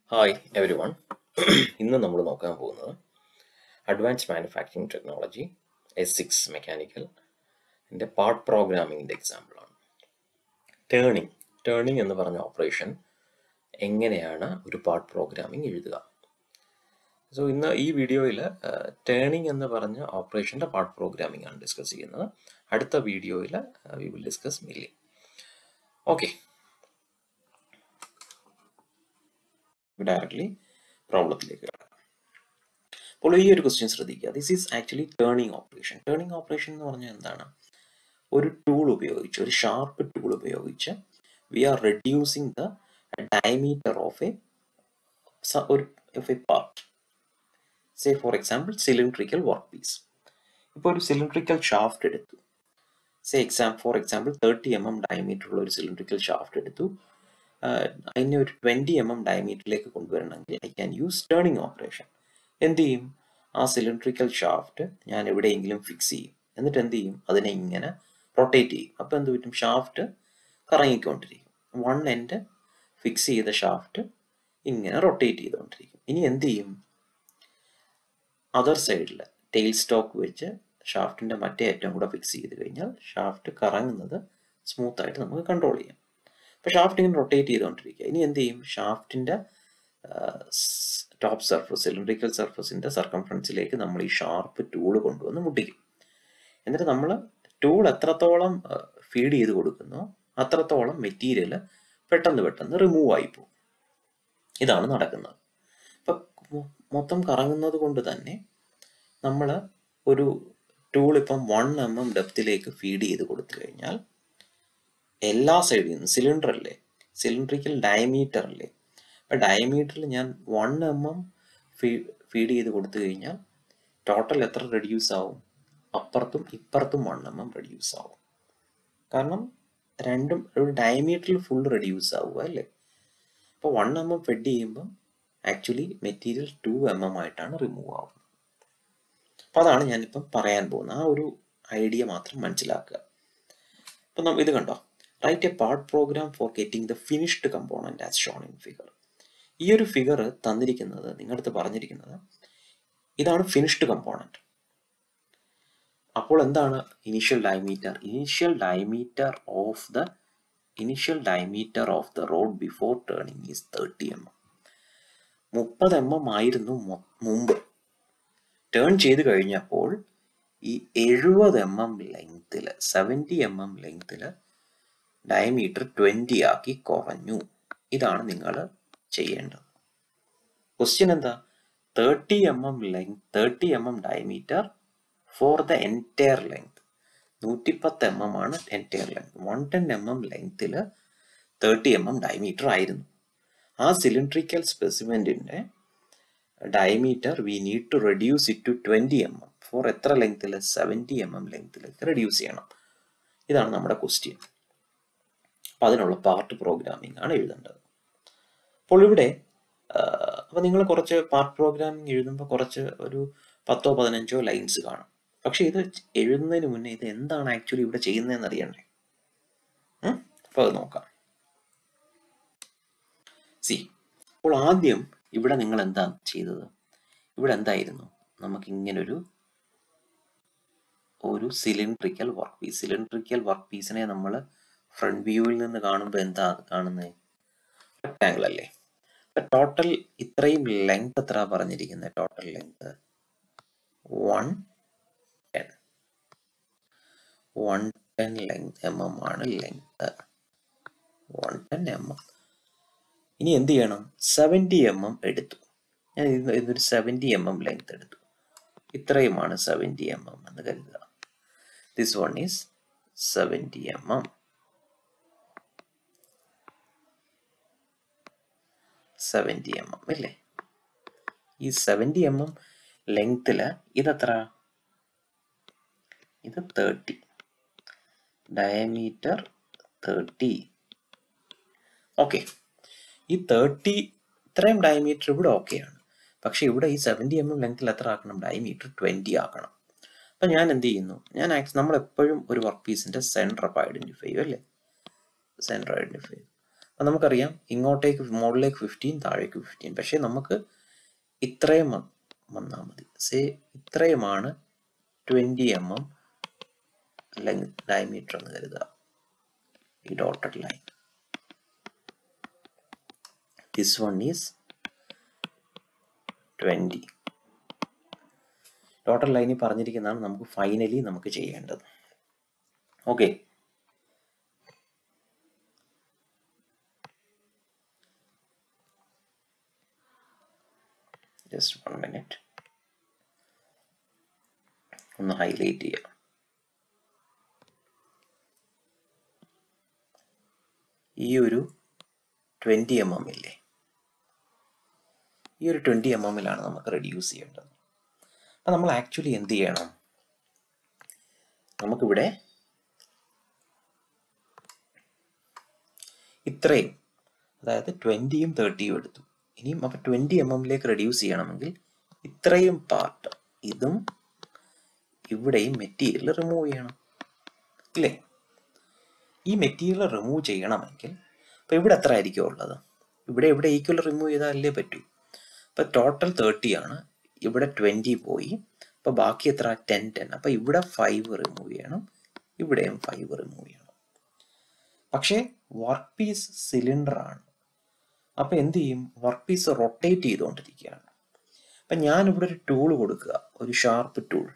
Hi every one ഇന്ന് നമ്മൾ നോക്കാൻ പോകുന്നത് advance manufacturing technology S six mechanical എൻ്റെ പാർട്ട് പ്രോഗ്രാമിങ്ങിൻ്റെ എക്സാമ്പിളാണ് ടേണിംഗ് ടേണിംഗ് എന്ന് പറഞ്ഞ ഓപ്പറേഷൻ എങ്ങനെയാണ് ഒരു പാർട്ട് പ്രോഗ്രാമിംഗ് എഴുതുക സോ ഇന്ന് ഈ വീഡിയോയിൽ ടേണിംഗ് എന്ന് പറഞ്ഞ ഓപ്പറേഷൻ്റെ പാർട്ട് പ്രോഗ്രാമിംഗ് ആണ് ഡിസ്കസ് ചെയ്യുന്നത് അടുത്ത വീഡിയോയിൽ we will discuss milling okay directly പ്രോബ്ലത്തിലേക്ക് കിടക്കാം അപ്പോൾ ഈ ഒരു ക്വസ്റ്റ്യൻ ശ്രദ്ധിക്കുക this is actually turning operation turning operation എന്ന് പറഞ്ഞാൽ എന്താണ് ഒരു ടൂൾ ഉപയോഗിച്ച് ഒരു ഷാർപ്പ് ടൂൾ ഉപയോഗിച്ച് we are reducing the diameter of a ഒരു of a part say for example cylindrical work piece ഇപ്പോൾ ഒരു സിലിണ്ട്രിക്കൽ ഷാഫ്റ്റ് എടുത്തു say exam for example thirty M M diameter ഉള്ള ഒരു സിലിണ്ട്രിക്കൽ ഷാഫ്റ്റ് എടുത്തു അതിനെ ഒരു ട്വൻറ്റി എം എം ഡയമീറ്ററിലേക്ക് കൊണ്ടുവരണമെങ്കിൽ I can use turning operation എന്ത് ചെയ്യും ആ സിലിണ്ട്രിക്കൽ ഷാഫ്റ്റ് ഞാൻ എവിടെയെങ്കിലും ഫിക്സ് ചെയ്യും എന്നിട്ട് എന്ത് ചെയ്യും അതിനെ ഇങ്ങനെ റൊട്ടേറ്റ് ചെയ്യും അപ്പോൾ എന്ത് പറ്റും ഷാഫ്റ്റ് കറങ്ങിക്കൊണ്ടിരിക്കും വൺ എൻഡ് ഫിക്സ് ചെയ്ത ഷാഫ്റ്റ് ഇങ്ങനെ റൊട്ടേറ്റ് ചെയ്തുകൊണ്ടിരിക്കും ഇനി എന്ത് ചെയ്യും അതർ സൈഡിൽ ടെയിൽ സ്റ്റോക്ക് വെച്ച് ഷാഫ്റ്റിൻ്റെ മറ്റേ അറ്റം കൂടെ ഫിക്സ് ചെയ്ത് കഴിഞ്ഞാൽ ഷാഫ്റ്റ് കറങ്ങുന്നത് സ്മൂത്ത് ആയിട്ട് നമുക്ക് കൺട്രോൾ ചെയ്യാം അപ്പോൾ ഷാഫ്റ്റ് ഇങ്ങനെ റൊട്ടേറ്റ് ചെയ്തുകൊണ്ടിരിക്കുക ഇനി എന്ത് ചെയ്യും ഷാഫ്റ്റിൻ്റെ ടോപ്പ് സർഫസ് സിലിണ്ട്രിക്കൽ സർഫസിൻ്റെ സർക്കംഫറൻസിലേക്ക് നമ്മൾ ഈ ഷാർപ്പ് ടൂള് കൊണ്ടുവന്ന് മുട്ടിക്കും എന്നിട്ട് നമ്മൾ ടൂൾ എത്രത്തോളം ഫീഡ് ചെയ്ത് കൊടുക്കുന്നോ അത്രത്തോളം മെറ്റീരിയൽ പെട്ടെന്ന് പെട്ടെന്ന് റിമൂവ് ആയി പോകും ഇതാണ് നടക്കുന്നത് ഇപ്പം മൊത്തം കറങ്ങുന്നത് കൊണ്ട് തന്നെ നമ്മൾ ഒരു ടൂൾ ഇപ്പം വൺ എം എം ഡെപ്തിലേക്ക് ഫീഡ് ചെയ്ത് കൊടുത്തു കഴിഞ്ഞാൽ എല്ലാ സൈഡിൽ നിന്നും സിലിണ്ടർ അല്ലേ സിലിണ്ടറിക്കൽ ഡയമീറ്റർ അല്ലേ അപ്പം ഡയമീറ്ററിൽ ഞാൻ one M M fee feed ചെയ്ത് കൊടുത്തു കഴിഞ്ഞാൽ ടോട്ടൽ എത്ര റെഡ്യൂസ് ആവും അപ്പുറത്തും ഇപ്പുറത്തും വൺ എം എം റെഡ്യൂസ് ആവും കാരണം രണ്ടും ഒരു ഡയമീറ്ററിൽ ഫുൾ റെഡ്യൂസ് ആവുക അല്ലേ അപ്പോൾ വൺ എം എം ഫെഡ് ചെയ്യുമ്പം actually material two M M ആയിട്ടാണ് റിമൂവ് ആവുന്നത് അപ്പോൾ അതാണ് ഞാനിപ്പം പറയാൻ പോകുന്നത് ആ ഒരു ഐഡിയ മാത്രം മനസ്സിലാക്കുക അപ്പം ഇത് കണ്ടോ write a part program for getting the finished component as shown in figure ഈ ഒരു ഫിഗർ തന്നിരിക്കുന്നത് നിങ്ങളടുത്ത് പറഞ്ഞിരിക്കുന്നത് ഇതാണ് ഫിനിഷ്ഡ് കമ്പോണന്റ് അപ്പോൾ എന്താണ് initial diameter initial diameter of the initial diameter of the rod before turning is thirty M M മുപ്പത് M M ആയിരുന്നു മുമ്പ് ടേൺ ചെയ്ത് കഴിഞ്ഞപ്പോൾ ഈ എഴുപത് എം എം ലെങ്ത്തിൽ സെവൻറ്റി എം എം ലെങ്ത്തിൽ ഡയമീറ്റർ ട്വൻറ്റി ആക്കി കുറഞ്ഞു ഇതാണ് നിങ്ങൾ ചെയ്യേണ്ടത് ക്വസ്റ്റ്യൻ എന്താ thirty M M length thirty M M diameter for the entire length നൂറ്റിപ്പത്ത് എം എം ആണ് entire length one ten M M ലെങ്ത്തിൽ തേർട്ടി എം എം ഡയമീറ്റർ ആയിരുന്നു ആ സിലിണ്ട്രിക്കൽ സ്പെസിമെൻറ്റിൻ്റെ diameter we need to reduce it to twenty M M for എത്ര ലെങ്ത്തിൽ seventy M M ലെങ്ത്തിലേക്ക് reduce ചെയ്യണം ഇതാണ് നമ്മുടെ ക്വസ്റ്റ്യൻ അപ്പം അതിനുള്ള പാർട്ട് പ്രോഗ്രാമിംഗ് ആണ് എഴുതേണ്ടത് അപ്പോൾ ഇവിടെ അപ്പോൾ നിങ്ങൾ കുറച്ച് പാർട്ട് പ്രോഗ്രാമിംഗ് എഴുതുമ്പോൾ കുറച്ച് ഒരു പത്തോ പതിനഞ്ചോ ലൈൻസ് കാണും പക്ഷെ ഇത് എഴുതുന്നതിന് മുന്നേ ഇത് എന്താണ് ആക്ച്വലി ഇവിടെ ചെയ്യുന്നതെന്ന് അറിയണ്ടേ അപ്പോൾ അത് നോക്കാം സി അപ്പോൾ ആദ്യം ഇവിടെ നിങ്ങൾ എന്താ ചെയ്തത് ഇവിടെ എന്തായിരുന്നു നമുക്ക് ഇങ്ങനൊരു ഒരു cylindrical work piece cylindrical work പീസിനെ നമ്മൾ ഫ്രണ്ട് വ്യൂവിൽ നിന്ന് കാണുമ്പോൾ എന്താ കാണുന്നത് റെക്ടാങ്കിൾ അല്ലേ അപ്പൊ ടോട്ടൽ ഇത്രയും ലെങ്ത് എത്ര പറഞ്ഞിരിക്കുന്നത് total length one ten one ten length M M ആണ് length one ten M M ഇനി എന്ത് ചെയ്യണം സെവൻറ്റി എം എം എടുത്തു ഞാൻ ഇതൊരു സെവൻറ്റി എം എം ലെങ്ത് എടുത്തു ഇത്രയുമാണ് സെവൻറ്റി എം എം എന്ന് കരുതുക this one is seventy M M seventy M M അല്ലേ ഈ സെവൻറ്റി എം എം ലെങ്ത്തിൽ ഇതെത്ര ഇത് തേർട്ടി ഡയമീറ്റർ തേർട്ടി ഓക്കെ ഈ തേർട്ടി ഇത്രയും ഡയമീറ്റർ ഇവിടെ ഓക്കെയാണ് പക്ഷെ ഇവിടെ ഈ സെവൻറ്റി എം എം ലെങ്ത്തിൽ എത്ര ആക്കണം ഡയമീറ്റർ ട്വൻറ്റി ആക്കണം അപ്പം ഞാൻ എന്ത് ചെയ്യുന്നു ഞാൻ ആക്സ് നമ്മൾ എപ്പോഴും ഒരു വർക്ക് പീസിൻ്റെ സെൻറ്റർ അപ്പോൾ ഐഡൻറ്റിഫൈ ചെയ്യും അല്ലേ സെൻറ്റർ ഐഡൻറ്റിഫൈ ചെയ്യും അപ്പം നമുക്കറിയാം ഇങ്ങോട്ടേക്ക് മുകളിലേക്ക് ഫിഫ്റ്റീൻ താഴേക്ക് ഫിഫ്റ്റീൻ പക്ഷേ നമുക്ക് ഇത്രയും വ- വന്നാൽ മതി സേ ഇത്രയുമാണ് ട്വൻറ്റി എം എം അല്ലെങ്കിൽ ഡയമീറ്റർ എന്ന് കരുതുക ഈ dotted line this one is twenty dotted ലൈനിൽ പറഞ്ഞിരിക്കുന്നതാണ് നമുക്ക് ഫൈനലി നമുക്ക് ചെയ്യേണ്ടത് ഓക്കെ ജസ്റ്റ് വൺ മിനിറ്റ് ഒന്ന് ഹൈലൈറ്റ് ചെയ്യാം ഈ ഒരു ട്വൻറ്റി എം എം ഇല്ലേ ഈ ഒരു ട്വൻറ്റി എം എമ്മിലാണ് നമുക്ക് റെഡ്യൂസ് ചെയ്യേണ്ടത് അപ്പം നമ്മൾ ആക്ച്വലി എന്ത് ചെയ്യണം നമുക്കിവിടെ ഇത്രയും അതായത് ട്വൻറ്റിയും തേർട്ടിയും എടുത്തു ഇനിയും അപ്പോൾ ട്വൻറ്റി എം എമ്മിലേക്ക് റെഡ്യൂസ് ചെയ്യണമെങ്കിൽ ഇത്രയും പാർട്ട് ഇതും ഇവിടെയും മെറ്റീരിയൽ റിമൂവ് ചെയ്യണം ഇല്ലേ ഈ മെറ്റീരിയൽ റിമൂവ് ചെയ്യണമെങ്കിൽ അപ്പോൾ ഇവിടെ എത്ര ആയിരിക്കും ഉള്ളത് ഇവിടെ ഇവിടെ ഈക്വൽ റിമൂവ് ചെയ്താലേ പറ്റൂ അപ്പോൾ ടോട്ടൽ തേർട്ടി ആണ് ഇവിടെ ട്വൻറ്റി പോയി അപ്പോൾ ബാക്കി എത്ര ടെൻ ടെൻ അപ്പോൾ ഇവിടെ ഫൈവ് റിമൂവ് ചെയ്യണം ഇവിടെയും ഫൈവ് റിമൂവ് ചെയ്യണം പക്ഷേ വർക്ക് പീസ് സിലിണ്ടർ ആണ് അപ്പോൾ എന്ത് ചെയ്യും വർക്ക് പീസ് റൊട്ടേറ്റ് ചെയ്തുകൊണ്ടിരിക്കുകയാണ് അപ്പം ഞാൻ ഇവിടെ ഒരു ടൂൾ കൊടുക്കുക ഒരു ഷാർപ്പ് ടൂൾ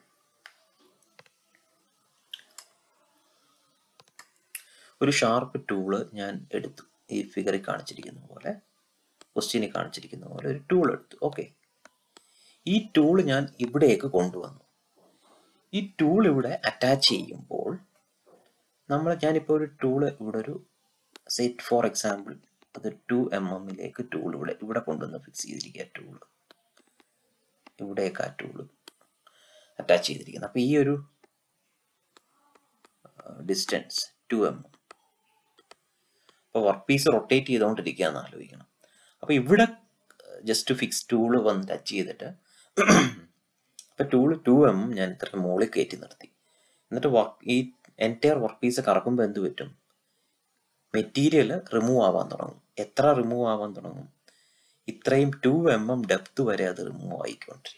ഒരു ഷാർപ്പ് ടൂള് ഞാൻ എടുത്തു ഈ ഫിഗറിൽ കാണിച്ചിരിക്കുന്ന പോലെ ക്വസ്റ്റ്യനിൽ കാണിച്ചിരിക്കുന്ന പോലെ ഒരു ടൂൾ എടുത്തു ഓക്കെ ഈ ടൂൾ ഞാൻ ഇവിടേക്ക് കൊണ്ടുവന്നു ഈ ടൂൾ ഇവിടെ അറ്റാച്ച് ചെയ്യുമ്പോൾ നമ്മൾ ഞാനിപ്പോൾ ഒരു ടൂൾ ഇവിടെ ഒരു സെറ്റ് ഫോർ എക്സാമ്പിൾ അത് ടു എം എമ്മിലേക്ക് ടൂൾ ഇവിടെ ഇവിടെ കൊണ്ടുവന്ന് ഫിക്സ് ചെയ്തിരിക്കുക ടൂൾ ഇവിടേക്ക് ആ ടൂൾ അറ്റാച്ച് ചെയ്തിരിക്കുന്നത് അപ്പോൾ ഈ ഒരു ഡിസ്റ്റൻസ് ടു എം എം അപ്പോൾ വർക്ക് പീസ് റൊട്ടേറ്റ് ചെയ്തുകൊണ്ടിരിക്കുക എന്ന് ആലോചിക്കണം അപ്പോൾ ഇവിടെ ജസ്റ്റ് ഫിക്സ് ടൂള് വന്ന് ടച്ച് ചെയ്തിട്ട് അപ്പോൾ ടൂൾ ടു എം ഞാൻ ഇത്ര മുകളിൽ കയറ്റി നിർത്തി എന്നിട്ട് വർക്ക് ഈ എൻറ്റയർ വർക്ക് പീസ് കറക്കുമ്പോൾ എന്ത് പറ്റും മെറ്റീരിയൽ റിമൂവ് ആവാൻ തുടങ്ങും എത്ര റിമൂവ് ആവാൻ തുടങ്ങും ഇത്രയും ടു എം എം ഡെപ്ത് വരെ അത് റിമൂവ് ആയിക്കൊണ്ടിരിക്കും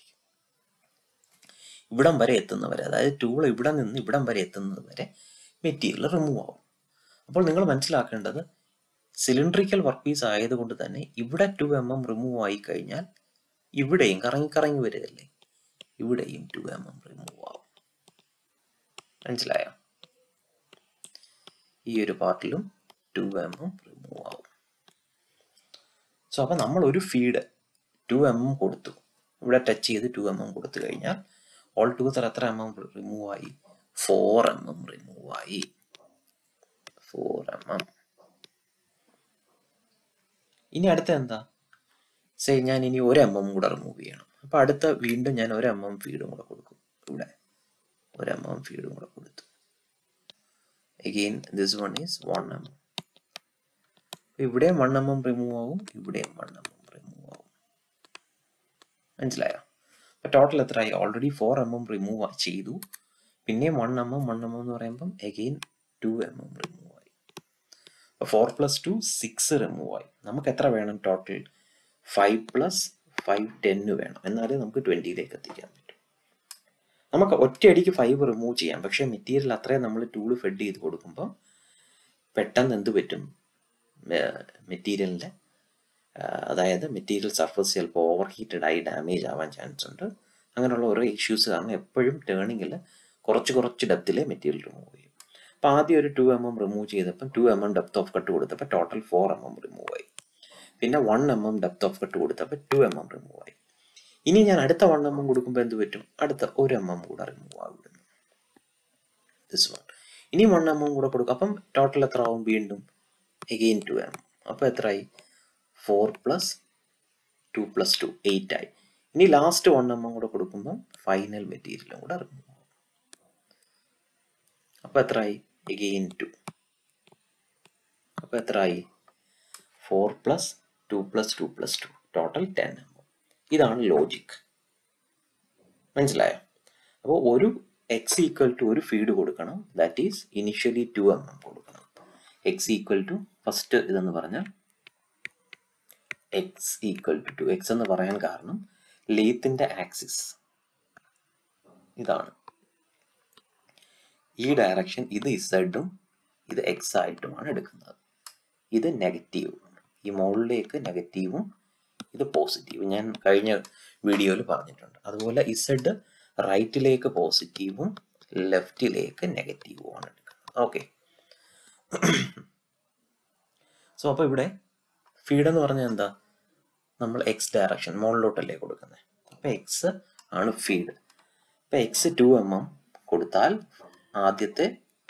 ഇവിടം വരെ എത്തുന്നവരെ അതായത് ടൂൾ ഇവിടെ നിന്ന് ഇവിടം വരെ എത്തുന്നത് വരെ മെറ്റീരിയൽ റിമൂവ് ആവും അപ്പോൾ നിങ്ങൾ മനസ്സിലാക്കേണ്ടത് സിലിണ്ടറിക്കൽ വർക്ക് പീസ് ആയതുകൊണ്ട് തന്നെ ഇവിടെ ടു എം എം റിമൂവ് ആയി കഴിഞ്ഞാൽ ഇവിടെയും കറങ്ങി കറങ്ങി വരികയല്ലേ ഇവിടെയും ടു എം എം റിമൂവ് ആവും മനസ്സിലായോ ഈ ഒരു പാർട്ടിലും ടു എം എം റിമൂവ് ആവും സോ അപ്പം നമ്മൾ ഒരു ഫീഡ് ടു എം എം കൊടുത്തു ഇവിടെ ടച്ച് ചെയ്ത് ടു എം എം കൊടുത്തു കഴിഞ്ഞാൽ ഓൾ ടുഗദർ എത്ര എം എം റിമൂവ് ആയി ഫോർ എം എം റിമൂവ് ആയി ഫോർ എം എം ഇനി അടുത്ത എന്താ സേ ഞാൻ ഇനി ഒരു എം എം കൂടെ റിമൂവ് ചെയ്യണം അപ്പൊ അടുത്ത വീണ്ടും ഞാൻ ഒരു എം എം ഫീഡും കൂടെ കൊടുക്കും ഇവിടെ ഒരു എം എം ഫീഡും കൂടെ കൊടുത്തു again this one is one M M ഇവിടെയും വൺ എം എം റിമൂവ് ആവും ഇവിടെയും വൺ എം എം റിമൂവ് ആവും മനസ്സിലായോ അപ്പൊ ടോട്ടൽ എത്രയായി already four M M remove ചെയ്തു പിന്നെയും one M M one M M എന്ന് പറയുമ്പം again two M M remove ആയി four plus two six remove ആയി നമുക്ക് എത്ര വേണം ടോട്ടൽ ഫൈവ് പ്ലസ് ഫൈവ് ടെന്ന് വേണം എന്നാലേ നമുക്ക് ട്വൻറ്റിയിലേക്ക് എത്തിക്കാൻ പറ്റും നമുക്ക് ഒറ്റയടിക്ക് ഫൈവ് റിമൂവ് ചെയ്യാം പക്ഷേ മെറ്റീരിയൽ അത്രയും നമ്മൾ ടൂള് ഫെഡ് ചെയ്ത് കൊടുക്കുമ്പോൾ പെട്ടെന്ന് എന്ത് പറ്റും മെറ്റീരിയലിൻ്റെ അതായത് മെറ്റീരിയൽ സർഫസ് ചിലപ്പോൾ ഓവർ ഹീറ്റഡ് ആയി ഡാമേജ് ആവാൻ ചാൻസ് ഉണ്ട് അങ്ങനെയുള്ള ഓരോ ഇഷ്യൂസ് കാരണം എപ്പോഴും ടേണിങ്ങിൽ കുറച്ച് കുറച്ച് ഡെപ്തിലെ മെറ്റീരിയൽ റിമൂവ് ചെയ്യും അപ്പോൾ ആദ്യം ഒരു ടു എം എം റിമൂവ് ചെയ്തപ്പം two M M depth of cut കൊടുത്തപ്പോൾ total four M M remove ആയി പിന്നെ one M M depth of cut കൊടുത്തപ്പോൾ ടു എം എം റിമൂവ് ആയി ഇനി ഞാൻ അടുത്ത വൺ എം എം കൊടുക്കുമ്പോൾ എന്ത് പറ്റും അടുത്ത ഒരു എം എം കൂടെ റിമൂവ് ആവിടുന്നു ദിസ് വൺ ഇനി വൺ എം എം കൂടെ കൊടുക്കും അപ്പം ടോട്ടൽ എത്ര ആവും വീണ്ടും എഗെയിൻ ടു എം അപ്പോൾ എത്രയായി four plus two plus two eight ആയി ഇനി ലാസ്റ്റ് വൺ എം എം കൂടെ കൊടുക്കുമ്പോൾ ഫൈനൽ മെറ്റീരിയലും കൂടെ റിമൂവ് ആവും അപ്പോൾ എത്രയായി എഗെയിൻ ടു അപ്പോൾ എത്രയായി four plus two plus two plus two total ten M M ഇതാണ് ലോജിക് മനസ്സിലായോ അപ്പോൾ ഒരു എക്സ് ഈക്വൽ ടു ഒരു ഫീഡ് കൊടുക്കണം that is initially two M M കൊടുക്കണം എക്സ് ഈക്വൽ ടു ഫസ്റ്റ് ഇതെന്ന് പറഞ്ഞാൽ X equal to two X എന്ന് പറയാൻ കാരണം ലെയ്ത്തിന്റെ ആക്സിസ് ഇതാണ് ഈ ഡയറക്ഷൻ ഇത് ഇസഡും ഇത് എക്സ് ആയിട്ടുമാണ് എടുക്കുന്നത് ഇത് നെഗറ്റീവ് ഈ മുകളിലേക്ക് നെഗറ്റീവും ഇത് പോസിറ്റീവ് ഞാൻ കഴിഞ്ഞ വീഡിയോയിൽ പറഞ്ഞിട്ടുണ്ട് അതുപോലെ ഇസഡ് റൈറ്റിലേക്ക് പോസിറ്റീവും ലെഫ്റ്റിലേക്ക് നെഗറ്റീവുമാണ് എടുക്കുന്നത് ഓക്കെ സോ അപ്പോൾ ഇവിടെ ഫീഡ് എന്ന് പറഞ്ഞാൽ എന്താ നമ്മൾ എക്സ് ഡയറക്ഷൻ മുകളിലോട്ടല്ലേ കൊടുക്കുന്നത് അപ്പോൾ എക്സ് ആണ് ഫീഡ് അപ്പോൾ എക്സ് ടു എം എം കൊടുത്താൽ ആദ്യത്തെ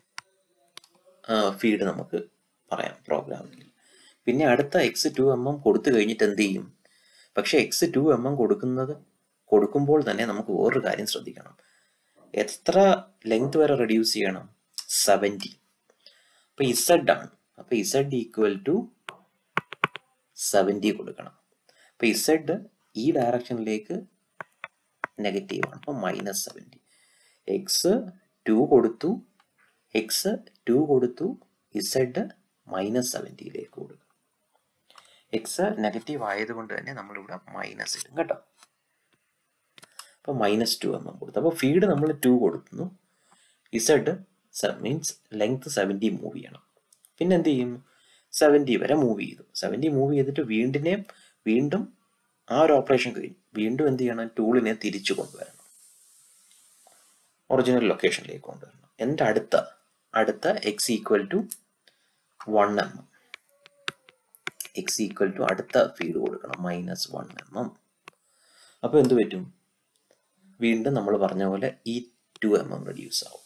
ഫീഡ് നമുക്ക് പറയാം പ്രോഗ്രാമിൽ പിന്നെ അടുത്ത എക്സ് ടു എം എം കൊടുത്തു കഴിഞ്ഞിട്ട് എന്ത് ചെയ്യും പക്ഷെ എക്സ് ടു എം എം കൊടുക്കുന്നത് കൊടുക്കുമ്പോൾ തന്നെ നമുക്ക് വേറൊരു കാര്യം ശ്രദ്ധിക്കണം എത്ര ലെങ്ത് വരെ റെഡ്യൂസ് ചെയ്യണം സെവൻറ്റി അപ്പൊ ഇസഡ് ആണ് അപ്പൊ ഇസഡ് ഈക്വൽ ടു സെവൻറ്റി കൊടുക്കണം അപ്പൊ ഇസഡ് ഈ ഡയറക്ഷനിലേക്ക് നെഗറ്റീവ് ആണ് അപ്പൊ മൈനസ് സെവൻറ്റി എക്സ് ടു കൊടുത്തു എക്സ് ടു കൊടുത്തു ഇസഡ് മൈനസ് സെവൻറ്റിയിലേക്ക് കൊടുക്കും എക്സ് നെഗറ്റീവ് ആയതുകൊണ്ട് തന്നെ നമ്മളിവിടെ മൈനസ് ഇടും കേട്ടോ അപ്പോൾ മൈനസ് ടു എന്നും കൊടുത്തു അപ്പോൾ ഫീഡ് നമ്മൾ ടു കൊടുക്കുന്നു Z means length seventy move ചെയ്യണം പിന്നെ എന്ത് ചെയ്യും സെവൻറ്റി വരെ മൂവ് ചെയ്തു സെവൻറ്റി മൂവ് ചെയ്തിട്ട് വീണ്ടിനെ വീണ്ടും ആ ഒരു ഓപ്പറേഷൻ കഴിഞ്ഞു വീണ്ടും എന്ത് ചെയ്യണം ടൂളിനെ തിരിച്ചു കൊണ്ടുവരണം ഒറിജിനൽ ലൊക്കേഷനിലേക്ക് കൊണ്ടുവരണം എന്നിട്ട് അടുത്ത അടുത്ത X equal to one M M X equal to അടുത്ത ഫീഡ് കൊടുക്കണം മൈനസ് വൺ എം എം അപ്പോൾ എന്ത് പറ്റും വീണ്ടും നമ്മൾ പറഞ്ഞ പോലെ ഈ ടു എം എം റെഡ്യൂസ് ആവും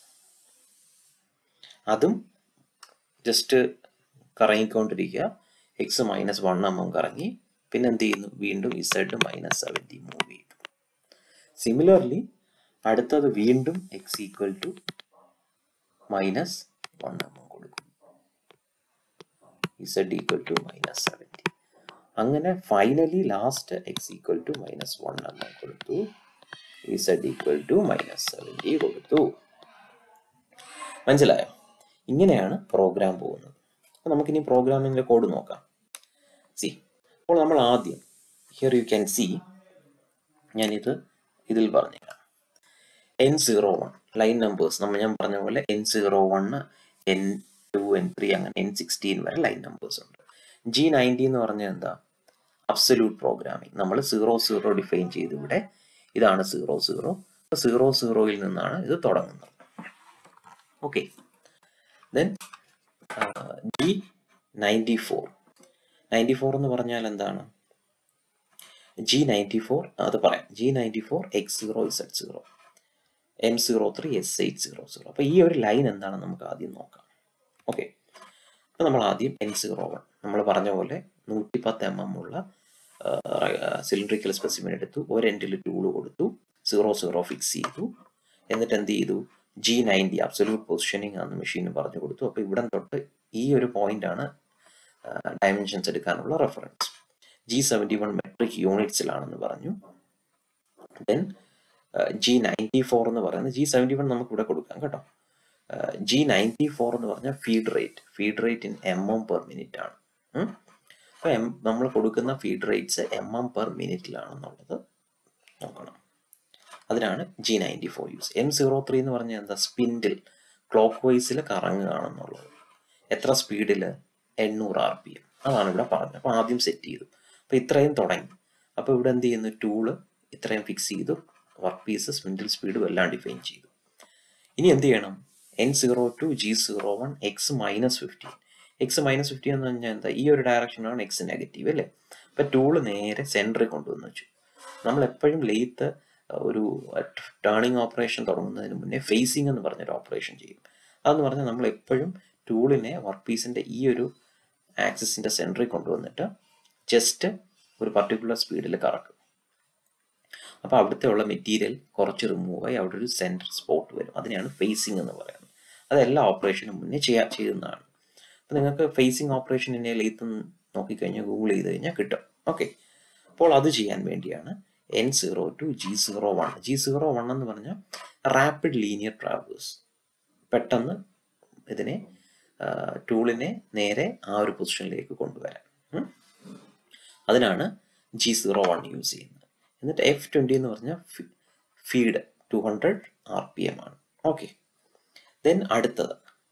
അതും ജസ്റ്റ് കറങ്ങിക്കൊണ്ടിരിക്കുക X minus one M M കറങ്ങി പിന്നെ എന്ത് ചെയ്യുന്നു വീണ്ടും ഇസഡ് മൈനസ് സെവൻറ്റി മൂവ് ചെയ്തു സിമിലർലി അടുത്തത് വീണ്ടും X equal to minus one M M കൊടുക്കും Z equal to minus seventy അങ്ങനെ finally last X equal to minus one M M കൊടുത്തു Z equal to minus seventy കൊടുത്തു മനസ്സിലായോ ഇങ്ങനെയാണ് programme പോകുന്നത് അപ്പോൾ നമുക്കിനി പ്രോഗ്രാമിൻ്റെ കോഡ് നോക്കാം സി അപ്പോൾ നമ്മൾ ആദ്യം ഹിയർ യു ക്യാൻ സി ഞാനിത് ഇതിൽ പറഞ്ഞുതരാം N zero one line numbers നമ്മൾ ഞാൻ പറഞ്ഞ പോലെ N zero one N two N three അങ്ങനെ എൻ സിക്സ്റ്റീൻ വരെ ലൈൻ നമ്പേഴ്സ് ഉണ്ട് ജി നയൻറ്റി എന്ന് പറഞ്ഞാൽ എന്താ അബ്സല്യൂട്ട് പ്രോഗ്രാമിംഗ് നമ്മൾ സീറോ സീറോ ഡിഫൈൻ ചെയ്ത് ഇവിടെ ഇതാണ് സീറോ സീറോ സീറോ സീറോയിൽ നിന്നാണ് ഇത് തുടങ്ങുന്നത് okay then G ninety four ninety four എന്ന് പറഞ്ഞാൽ എന്താണ് ജി നയൻറ്റി ഫോർ അത് പറയാം G ninety four X zero Z zero M zero three S eight zero zero അപ്പോൾ ഈ ഒരു ലൈൻ എന്താണെന്ന് നമുക്ക് ആദ്യം നോക്കാം ഓക്കെ അപ്പോൾ നമ്മൾ ആദ്യം എൻ സീറോ വൺ നമ്മൾ പറഞ്ഞ പോലെ നൂറ്റി പത്ത് എം എം ഉള്ള സിലിണ്ടറിക്കൽ സ്പെസിമെൻ എടുത്തു ഒരു എൻഡിൽ ടൂള് കൊടുത്തു സീറോ സീറോ ഫിക്സ് ചെയ്തു എന്നിട്ട് എന്ത് ചെയ്തു ജി നയൻറ്റി അബ്സല്യൂട്ട് പൊസിഷനിങ് ആണ് മെഷീന് പറഞ്ഞു കൊടുത്തു അപ്പോൾ ഇവിടെ തൊട്ട് ഈ ഒരു പോയിന്റ് ആണ് ഡയമെൻഷൻസ് എടുക്കാനുള്ള reference G seventy one metric യൂണിറ്റ്സിലാണെന്ന് പറഞ്ഞു ദെൻ ജി നയൻറ്റി ഫോർ എന്ന് പറയുന്നത് ജി സെവൻറ്റി വൺ നമുക്ക് ഇവിടെ കൊടുക്കാം കേട്ടോ ജി നയൻറ്റി ഫോർ എന്ന് പറഞ്ഞാൽ feed rate feed rate in M M per minute ആണ് അപ്പോൾ എം നമ്മൾ കൊടുക്കുന്ന feed rates M M per മിനിറ്റിലാണെന്നുള്ളത് നോക്കണം അതിനാണ് G ninety four use M zero three എന്ന് പറഞ്ഞാൽ എന്താ സ്പിൻഡിൽ ക്ലോക്ക് വൈസിൽ കറങ്ങുകയാണെന്നുള്ളത് എത്ര സ്പീഡിൽ എണ്ണൂറ് ആർ പി എം അതാണ് ഇവിടെ പറഞ്ഞത് അപ്പോൾ ആദ്യം സെറ്റ് ചെയ്തു അപ്പോൾ ഇത്രയും തുടങ്ങി അപ്പോൾ ഇവിടെ എന്ത് ചെയ്യുന്നു ടൂള് ഇത്രയും ഫിക്സ് ചെയ്തു വർക്ക് പീസ് സ്പിൻഡിൽ സ്പീഡും എല്ലാം ഡിഫൈൻ ചെയ്തു ഇനി എന്ത് ചെയ്യണം N zero two G zero one X minus fifteen X minus fifteen എന്ന് പറഞ്ഞാൽ എന്താ ഈ ഒരു ഡയറക്ഷനാണ് എക്സ് നെഗറ്റീവ് അല്ലേ അപ്പം ടൂള് നേരെ സെൻറ്ററിൽ കൊണ്ടുവന്ന് വെച്ചു നമ്മൾ എപ്പോഴും ലെയ്ത്ത് ഒരു ടേണിംഗ് ഓപ്പറേഷൻ തുടങ്ങുന്നതിന് മുന്നേ ഫേസിംഗ് എന്ന് പറഞ്ഞൊരു ഓപ്പറേഷൻ ചെയ്യും അതെന്ന് പറഞ്ഞാൽ നമ്മൾ എപ്പോഴും ടൂളിനെ വർക്ക് പീസിൻ്റെ ഈ ഒരു ആക്സിസിൻ്റെ സെൻറ്ററിൽ കൊണ്ടുവന്നിട്ട് ജസ്റ്റ് ഒരു പർട്ടിക്കുലർ സ്പീഡിൽ കറക്കും അപ്പോൾ അവിടുത്തെ ഉള്ള മെറ്റീരിയൽ കുറച്ച് റിമൂവ് ആയി അവിടെ ഒരു സെൻറ്റർ സ്പോട്ട് വരും അതിനെയാണ് ഫേസിംഗ് എന്ന് പറയുന്നത് അത് എല്ലാ ഓപ്പറേഷനും മുന്നേ ചെയ്യാ ചെയ്യുന്നതാണ് അപ്പോൾ നിങ്ങൾക്ക് ഫേസിംഗ് ഓപ്പറേഷൻ ഇനി ലെയ്ത്ത് നോക്കിക്കഴിഞ്ഞാൽ ഗൂഗിൾ ചെയ്ത് കഴിഞ്ഞാൽ കിട്ടും ഓക്കെ അപ്പോൾ അത് ചെയ്യാൻ വേണ്ടിയാണ് N zero two G zero one G zero one എന്ന് പറഞ്ഞാൽ റാപ്പിഡ് ലീനിയർ ട്രാവേഴ്സ് പെട്ടെന്ന് ഇതിനെ ടൂളിനെ നേരെ ആ ഒരു പൊസിഷനിലേക്ക് കൊണ്ടുവരാൻ ഉം. അതിനാണ് ജി സീറോ വൺ യൂസ് ചെയ്യുന്നത് എന്നിട്ട് എഫ് ട്വൻറ്റി എന്ന് പറഞ്ഞാൽ feed two hundred R P M ആണ് ഓക്കെ ദെൻ അടുത്തത്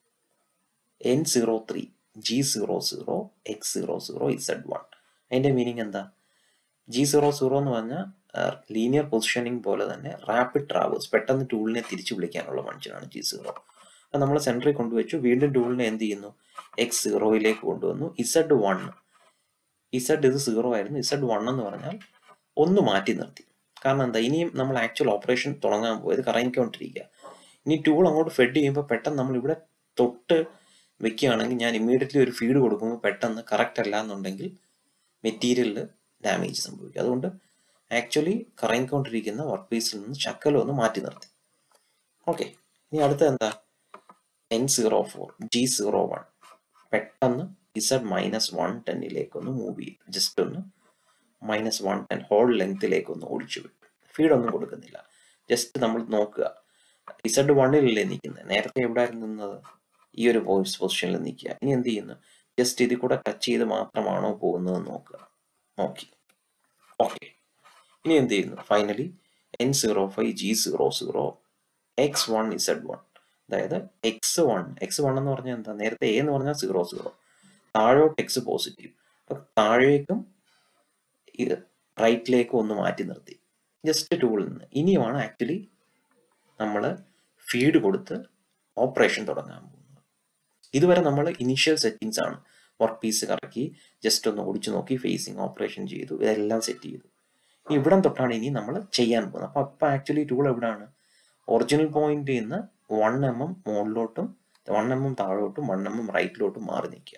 N zero three G zero zero X zero zero Z one അതിൻ്റെ മീനിങ് എന്താ ജി സീറോ സീറോ എന്ന് പറഞ്ഞാൽ ലീനിയർ പൊസിഷനിങ് പോലെ തന്നെ റാപ്പിഡ് ട്രാവേഴ്സ് പെട്ടെന്ന് ടൂളിനെ തിരിച്ചു വിളിക്കാനുള്ള ഫംഗ്ഷനാണ് ജി സീറോ അപ്പം നമ്മൾ സെൻറ്ററിൽ കൊണ്ടുവച്ചു വീണ്ടും ടൂളിനെ എന്ത് ചെയ്യുന്നു എക്സ് സീറോയിലേക്ക് കൊണ്ടുവന്നു ഇസഡ് വൺ ഇസഡ് ഇത് സീറോ ആയിരുന്നു ഇസഡ് വൺ എന്ന് പറഞ്ഞാൽ ഒന്ന് മാറ്റി നിർത്തി കാരണം എന്താ ഇനിയും നമ്മൾ ആക്ച്വൽ ഓപ്പറേഷൻ തുടങ്ങാൻ പോയത് കറങ്ങിക്കൊണ്ടിരിക്കുക ഇനി ടൂൾ അങ്ങോട്ട് ഫെഡ് ചെയ്യുമ്പോൾ പെട്ടെന്ന് നമ്മൾ ഇവിടെ തൊട്ട് വെക്കുകയാണെങ്കിൽ ഞാൻ ഇമ്മീഡിയറ്റ്ലി ഒരു ഫീഡ് കൊടുക്കുമ്പോൾ പെട്ടെന്ന് കറക്റ്റ് അല്ല എന്നുണ്ടെങ്കിൽ മെറ്റീരിയലിൽ ഡാമേജ് സംഭവിക്കും അതുകൊണ്ട് ആക്ച്വലി കറങ്ങിക്കൊണ്ടിരിക്കുന്ന വർക്ക് പീസിൽ നിന്ന് ശക്കലം ഒന്ന് മാറ്റി നിർത്തി ഓക്കെ ഇനി അടുത്ത എന്താ N zero four G zero one പെട്ടെന്ന് ഇസഡ് മൈനസ് വൺ ടെന്നിലേക്ക് ഒന്ന് മൂവ് ചെയ്തു ജസ്റ്റ് ഒന്ന് മൈനസ് വൺ ടെൻ ഹോൾ ലെങ്ത്തിലേക്ക് ഒന്ന് ഓടിച്ചു വിട്ടു ഫീഡൊന്നും കൊടുക്കുന്നില്ല ജസ്റ്റ് നമ്മൾ നോക്കുക ഇസഡ് വണ്ണിലല്ലേ നിൽക്കുന്നത് നേരത്തെ എവിടെയായിരുന്നു നിന്നത് ഈ ഒരു വോയിസ് പൊസിഷനിൽ നിൽക്കുക ഇനി എന്ത് ചെയ്യുന്നു ജസ്റ്റ് ഇതിൽ കൂടെ ടച്ച് ചെയ്ത് മാത്രമാണോ പോകുന്നത് നോക്കുക നോക്കി ഓക്കെ ഇനി എന്ത് ചെയ്യുന്നു finally N zero five G zero zero X one Z one അതായത് എക്സ് വൺ എക്സ് വൺ എന്ന് പറഞ്ഞാൽ എന്താ നേരത്തെ എ എന്ന് പറഞ്ഞാൽ സീറോ സീറോ താഴോട്ട് എക്സ് പോസിറ്റീവ് അപ്പൊ താഴേക്കും ഇത് റൈറ്റിലേക്കും ഒന്ന് മാറ്റി നിർത്തി ജസ്റ്റ് ടൂളിൽ നിന്ന് ഇനിയുമാണ് ആക്ച്വലി നമ്മൾ ഫീഡ് കൊടുത്ത് ഓപ്പറേഷൻ തുടങ്ങാൻ പോകുന്നത് ഇതുവരെ നമ്മൾ ഇനീഷ്യൽ സെറ്റിങ്സ് ആണ് വർക്ക് പീസ് കറക്കി ജസ്റ്റ് ഒന്ന് ഓടിച്ചു നോക്കി ഫേസിങ് ഓപ്പറേഷൻ ചെയ്തു ഇതെല്ലാം സെറ്റ് ചെയ്തു ഇനി ഇവിടം തൊട്ടാണ് ഇനി നമ്മൾ ചെയ്യാൻ പോകുന്നത് അപ്പൊ അപ്പൊ ആക്ച്വലി ടൂൾ എവിടെയാണ് ഒറിജിനൽ പോയിന്റിൽ നിന്ന് വൺ എം എം മുകളിലോട്ടും വൺ എം എം താഴോട്ടും വൺ എം എം റൈറ്റിലോട്ടും മാറി നിൽക്കുക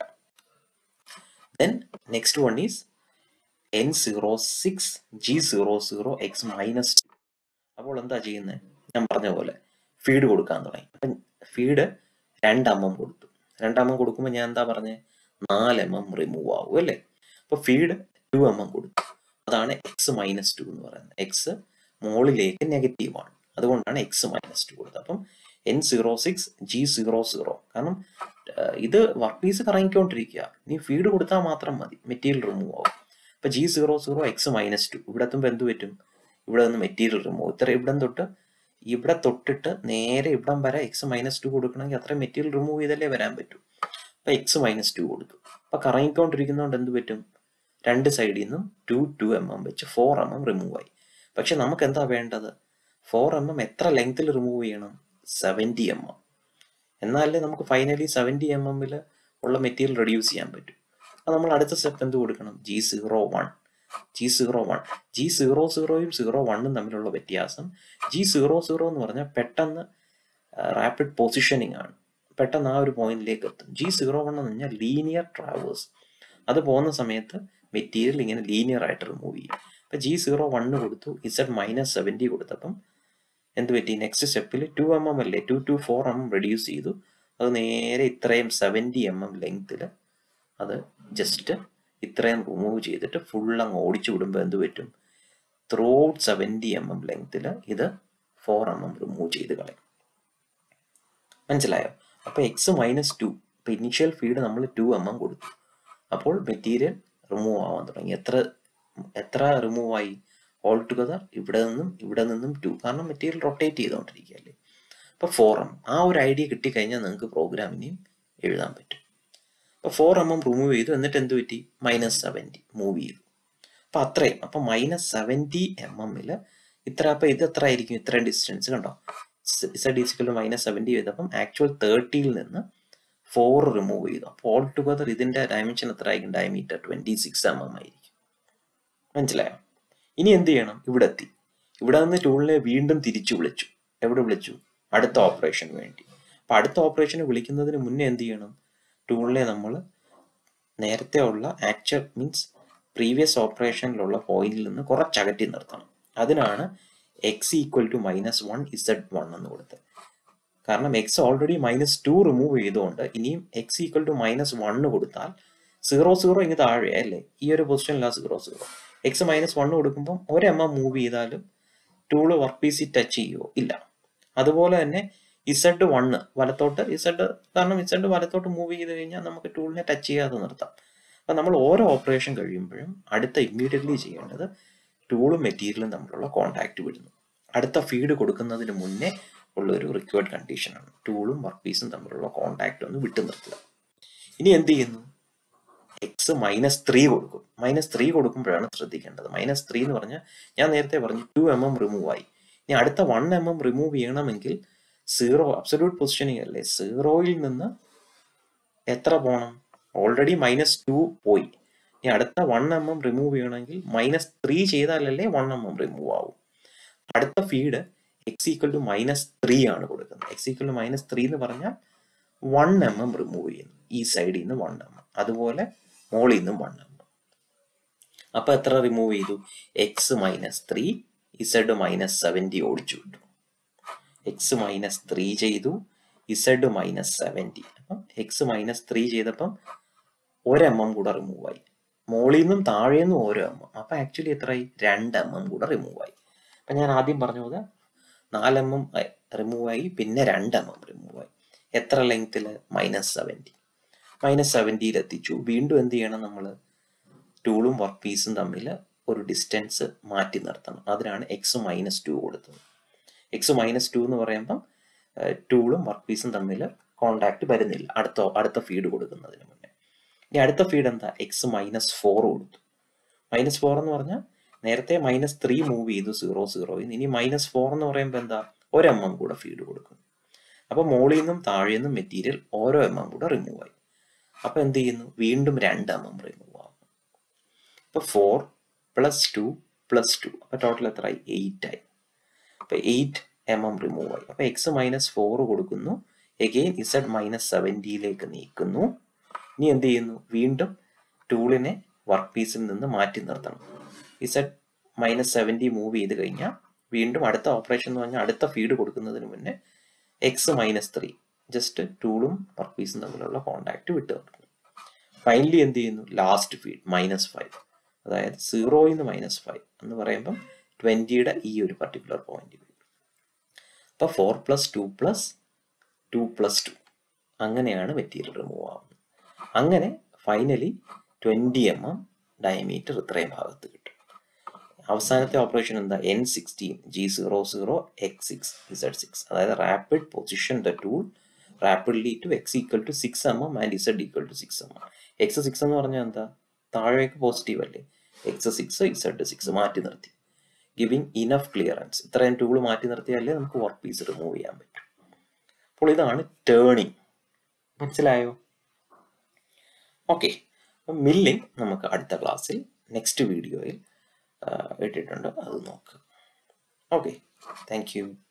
then next one is N zero six G zero zero X minus two അപ്പോൾ എന്താ ചെയ്യുന്നത് ഞാൻ പറഞ്ഞ പോലെ ഫീഡ് കൊടുക്കാൻ തുടങ്ങി അപ്പം ഫീഡ് രണ്ട് എം എം കൊടുത്തു രണ്ട് എം എം കൊടുക്കുമ്പോൾ ഞാൻ എന്താ പറഞ്ഞത് നാല് എം എം റിമൂവ് ആവും അല്ലേ അപ്പോൾ ഫീഡ് ടു എം എം കൊടുത്തു അതാണ് എക്സ് മൈനസ് ടു എന്ന് പറയുന്നത് എക്സ് മുകളിലേക്ക് നെഗറ്റീവ് ആണ് അതുകൊണ്ടാണ് എക്സ് മൈനസ് ടു കൊടുത്തത് അപ്പം N zero six G zero zero കാരണം ആഹ് ഇത് വർക്ക് പീസ് കറങ്ങിക്കൊണ്ടിരിക്കുക നീ ഫീഡ് കൊടുത്താൽ മാത്രം മതി മെറ്റീരിയൽ റിമൂവ് ആവും അപ്പൊ G zero zero X minus two ഇവിടെ എത്തുമ്പോൾ എന്ത് പറ്റും ഇവിടെ നിന്ന് മെറ്റീരിയൽ റിമൂവ് ഇത്ര ഇവിടം തൊട്ട് ഇവിടെ തൊട്ടിട്ട് നേരെ ഇവിടം വരെ എക്സ് മൈനസ് ടു കൊടുക്കണമെങ്കിൽ അത്ര മെറ്റീരിയൽ റിമൂവ് ചെയ്തല്ലേ വരാൻ പറ്റൂ അപ്പൊ എക്സ് മൈനസ് ടു കൊടുത്തു അപ്പൊ കറങ്ങിക്കൊണ്ടിരിക്കുന്നതുകൊണ്ട് എന്ത് പറ്റും രണ്ട് സൈഡിൽ നിന്നും ടു ടു എം എം വെച്ച് ഫോർ എം എം റിമൂവ് ആയി പക്ഷെ നമുക്ക് എന്താ വേണ്ടത് ഫോർ എം എം എത്ര ലെങ്ത്തിൽ റിമൂവ് ചെയ്യണം സെവൻറ്റി എം എം എന്നാലേ നമുക്ക് ഫൈനലി സെവൻറ്റി എം എമ്മിൽ ഉള്ള മെറ്റീരിയൽ റെഡ്യൂസ് ചെയ്യാൻ പറ്റും അപ്പോൾ നമ്മൾ അടുത്ത സ്റ്റെപ്പ് എന്ത് കൊടുക്കണം G zero one G zero one G zero സീറോയും സീറോ വണ്ണും തമ്മിലുള്ള വ്യത്യാസം ജി സീറോ സീറോ എന്ന് പറഞ്ഞാൽ പെട്ടെന്ന് റാപ്പിഡ് പൊസിഷനിങ് ആണ് പെട്ടെന്ന് ആ ഒരു പോയിന്റിലേക്ക് എത്തും ജി സീറോ വൺ എന്ന് പറഞ്ഞാൽ ലീനിയർ ട്രാവേഴ്സ് അത് പോകുന്ന സമയത്ത് മെറ്റീരിയൽ ഇങ്ങനെ ലീനിയർ ആയിട്ട് റിമൂവ് ചെയ്യും അപ്പം ജി സീറോ വണ്ണ് കൊടുത്തു ഇസഡ് മൈനസ് സെവൻറ്റി കൊടുത്തപ്പം എന്ത് പറ്റി നെക്സ്റ്റ് സ്റ്റെപ്പിൽ ടു എം എം അല്ലേ two to four M M reduce ചെയ്തു അത് നേരെ ഇത്രയും സെവൻറ്റി എം എം ലെങ്ത്തിൽ അത് ജസ്റ്റ് ഇത്രയും റിമൂവ് ചെയ്തിട്ട് ഫുൾ അങ്ങ് ഓടിച്ചു വിടുമ്പോൾ എന്ത് പറ്റും throughout seventy M M ലെങ്ത്തിൽ ഇത് ഫോർ എം എം റിമൂവ് ചെയ്ത് കളയും മനസ്സിലായോ അപ്പോൾ എക്സ് മൈനസ് ടു ഇപ്പം ഇനിഷ്യൽ ഫീഡ് നമ്മൾ ടു എം എം കൊടുത്തു അപ്പോൾ മെറ്റീരിയൽ റിമൂവ് ആവാൻ തുടങ്ങി എത്ര എത്ര റിമൂവ് ആയി ഓൾ ടുഗദർ ഇവിടെ നിന്നും ഇവിടെ നിന്നും ടു കാരണം മെറ്റീരിയൽ റൊട്ടേറ്റ് ചെയ്തുകൊണ്ടിരിക്കുകയല്ലേ അപ്പോൾ ഫോർ എം ആ ഒരു ഐഡിയ കിട്ടിക്കഴിഞ്ഞാൽ നിങ്ങൾക്ക് പ്രോഗ്രാമിനെയും എഴുതാൻ പറ്റും അപ്പോൾ ഫോർ എം എം റിമൂവ് ചെയ്തു എന്നിട്ട് എന്ത് പറ്റി മൈനസ് സെവൻറ്റി മൂവ് ചെയ്തു അപ്പോൾ അത്രയും അപ്പോൾ മൈനസ് സെവൻറ്റി എം എമ്മിൽ ഇത്ര അപ്പോൾ ഇത് എത്ര ആയിരിക്കും ഇത്രയും ഡിസ്റ്റൻസ് കണ്ടോ ഇസഡ് ഈസിക്കൽ മൈനസ് സെവൻറ്റി ചെയ്തപ്പം ആക്ച്വൽ തേർട്ടിയിൽ നിന്ന് ഫോർ റിമൂവ് ചെയ്തു അപ്പോൾ ഓൾ ടുഗദർ ഇതിൻ്റെ ഡയമെൻഷൻ എത്ര ആയിരിക്കും diameter twenty six M M ആയിരിക്കും മനസ്സിലായോ ഇനി എന്ത് ചെയ്യണം ഇവിടെ എത്തി ഇവിടെ നിന്ന് ടൂളിനെ വീണ്ടും തിരിച്ചു വിളിച്ചു എവിടെ വിളിച്ചു അടുത്ത ഓപ്പറേഷന് വേണ്ടി അപ്പൊ അടുത്ത ഓപ്പറേഷന് വിളിക്കുന്നതിന് മുന്നേ എന്ത് ചെയ്യണം ടൂളിനെ നമ്മൾ നേരത്തെ ഉള്ള ആക്ച്വൽ മീൻസ് പ്രീവിയസ് ഓപ്പറേഷനിലുള്ള പോയിന്റിൽ നിന്ന് കുറച്ച് അകറ്റി നിർത്തണം അതിനാണ് X equal to minus one Z one എന്ന് കൊടുത്തത് കാരണം X already minus two remove ചെയ്തുകൊണ്ട് ഇനിയും X equal to minus one കൊടുത്താൽ സീറോ സീറോ ഇങ്ങ് താഴെ അല്ലേ ഈ ഒരു പൊസിഷനിലാണ് zero zero X minus one കൊടുക്കുമ്പം ഒരു എം എം മൂവ് ചെയ്താലും ടൂള് വർക്ക് പീസിൽ ടച്ച് ചെയ്യുമോ ഇല്ല അതുപോലെ തന്നെ ഇസഡ് വണ്ണ് വലത്തോട്ട് ഇസഡ് കാരണം ഇസഡ് വലത്തോട്ട് മൂവ് ചെയ്ത് കഴിഞ്ഞാൽ നമുക്ക് ടൂളിനെ ടച്ച് ചെയ്യാതെ നിർത്താം അപ്പം നമ്മൾ ഓരോ ഓപ്പറേഷൻ കഴിയുമ്പോഴും അടുത്ത ഇമ്മീഡിയറ്റ്ലി ചെയ്യേണ്ടത് ടൂളും മെറ്റീരിയലും തമ്മിലുള്ള കോൺടാക്റ്റ് വിടുന്നു അടുത്ത ഫീഡ് കൊടുക്കുന്നതിന് മുന്നേ ഉള്ള ഒരു റിക്വയർഡ് കണ്ടീഷനാണ് ടൂളും വർക്ക് പീസും തമ്മിലുള്ള കോൺടാക്റ്റ് ഒന്ന് വിട്ടു നിർത്തുക ഇനി എന്ത് ചെയ്യുന്നു എക്സ് മൈനസ് ത്രീ കൊടുക്കും മൈനസ് ത്രീ കൊടുക്കുമ്പോഴാണ് ശ്രദ്ധിക്കേണ്ടത് മൈനസ് ത്രീ എന്ന് പറഞ്ഞാൽ ഞാൻ നേരത്തെ പറഞ്ഞു ടു എം എം റിമൂവ് ആയി ഇനി അടുത്ത വൺ എം എം റിമൂവ് ചെയ്യണമെങ്കിൽ സീറോ അബ്സല്യൂട്ട് പൊസിഷനിങ് അല്ലേ സീറോയിൽ നിന്ന് എത്ര പോകണം ഓൾറെഡി മൈനസ് ടു പോയി ഇനി അടുത്ത വൺ എം എം റിമൂവ് ചെയ്യണമെങ്കിൽ മൈനസ് ത്രീ ചെയ്താലല്ലേ വൺ എം എം റിമൂവ് ആവും അടുത്ത feed X equal to minus three ആണ് കൊടുക്കുന്നത് X equal to minus three എന്ന് പറഞ്ഞാൽ വൺ എം എം റിമൂവ് ചെയ്യുന്നു ഈ സൈഡിൽ നിന്ന് വൺ എം എം അതുപോലെ മോളിൽ നിന്നും വൺ എം എം അപ്പൊ എത്ര റിമൂവ് ചെയ്തു X minus three Z minus seventy ഓടിച്ചു വിട്ടു എക്സ് മൈനസ് ത്രീ ചെയ്തു ഇസഡ് മൈനസ് സെവൻറ്റി അപ്പം എക്സ് മൈനസ് ത്രീ ചെയ്തപ്പം ഒരു എം എം കൂടെ റിമൂവ് ആയി മോളിൽ നിന്നും താഴെ നിന്നും ഓരോ എം എം അപ്പം ആക്ച്വലി എത്രയായി രണ്ട് എം എം കൂടെ റിമൂവ് ആയി അപ്പം ഞാൻ ആദ്യം പറഞ്ഞ പോലെ നാല് എം എം റിമൂവ് ആയി പിന്നെ രണ്ട് എം എം റിമൂവ് ആയി എത്ര ലെങ്ത്തിൽ മൈനസ് സെവൻറ്റി മൈനസ് സെവൻറ്റിയിൽ എത്തിച്ചു വീണ്ടും എന്ത് ചെയ്യണം നമ്മൾ ടൂളും വർക്ക് പീസും തമ്മിൽ ഒരു ഡിസ്റ്റൻസ് മാറ്റി നിർത്തണം അതിനാണ് എക്സ് മൈനസ് ടു കൊടുത്തത് എക്സ് മൈനസ് ടു എന്ന് പറയുമ്പം ടൂളും വർക്ക് പീസും തമ്മിൽ കോണ്ടാക്ട് വരുന്നില്ല അടുത്ത അടുത്ത ഫീഡ് കൊടുക്കുന്നതിന് മുന്നേ ഇനി അടുത്ത ഫീഡ് എന്താ എക്സ് മൈനസ് ഫോർ കൊടുത്തു മൈനസ് ഫോർ എന്ന് പറഞ്ഞാൽ നേരത്തെ മൈനസ് ത്രീ മൂവ് ചെയ്തു സീറോ സീറോ ഇനി മൈനസ് ഫോർ എന്ന് പറയുമ്പോൾ എന്താ ഒരു എം എം കൂടെ ഫീഡ് കൊടുക്കുന്നു അപ്പൊ മോളിൽ നിന്നും താഴെ നിന്നും മെറ്റീരിയൽ ഓരോ എം എം കൂടെ റിമൂവ് ആയി അപ്പൊ എന്ത് ചെയ്യുന്നു വീണ്ടും രണ്ട് എം എം റിമൂവ് ആവും അപ്പൊ four plus two plus two അപ്പൊ ടോട്ടൽ എത്രയായി എയ്റ്റ് ആയി അപ്പൊ എയ്റ്റ് എം എം റിമൂവ് ആയി അപ്പൊ എക്സ് മൈനസ് ഫോർ കൊടുക്കുന്നു എഗെയിൻ ഇസഡ് മൈനസ് സെവൻറ്റിയിലേക്ക് നീക്കുന്നു ഇനി എന്ത് ചെയ്യുന്നു വീണ്ടും ടൂളിനെ വർക്ക് പീസിൽ നിന്ന് മാറ്റി നിർത്തണം ഇസഡ് മൈനസ് സെവൻറ്റി മൂവ് ചെയ്ത് കഴിഞ്ഞാൽ വീണ്ടും അടുത്ത ഓപ്പറേഷൻ എന്ന് പറഞ്ഞാൽ അടുത്ത ഫീഡ് കൊടുക്കുന്നതിന് മുന്നേ എക്സ് മൈനസ് ത്രീ ജസ്റ്റ് ടൂളും വർക്ക് പീസും തമ്മിലുള്ള കോണ്ടാക്ട് വിട്ടു നിർത്തുന്നു ഫൈനലി എന്ത് ചെയ്യുന്നു ലാസ്റ്റ് ഫീഡ് മൈനസ് ഫൈവ് അതായത് സീറോയിൽ നിന്ന് മൈനസ് ഫൈവ് എന്ന് പറയുമ്പം ട്വൻറ്റിയുടെ ഈ ഒരു പർട്ടിക്കുലർ പോയിന്റ് വരും അപ്പോൾ four plus two plus two plus two അങ്ങനെയാണ് മെറ്റീരിയൽ റിമൂവ് ആവുന്നത് അങ്ങനെ finally twenty M M diameter ഇത്രയും ഭാഗത്ത് കിട്ടും അവസാനത്തെ ഓപ്പറേഷൻ എന്താ N sixteen G zero zero X six Z six അതായത് rapid position the tool rapidly to X equal to six M M and Z equal to six M M X six എന്ന് പറഞ്ഞാൽ എന്താ താഴേക്ക് positive അല്ലേ X six Z six മാറ്റി നിർത്തി giving enough clearance ഇത്രയും tool മാറ്റി നിർത്തിയാലേ നമുക്ക് വർക്ക് പീസ് റിമൂവ് ചെയ്യാൻ പറ്റും അപ്പോൾ ഇതാണ് ടേണിങ് മനസ്സിലായോ ഓക്കെ അപ്പം മില്ലിംഗ് നമുക്ക് അടുത്ത ക്ലാസ്സിൽ നെക്സ്റ്റ് വീഡിയോയിൽ ഇട്ടിട്ടുണ്ട് അത് നോക്കുക ഓക്കെ താങ്ക് യു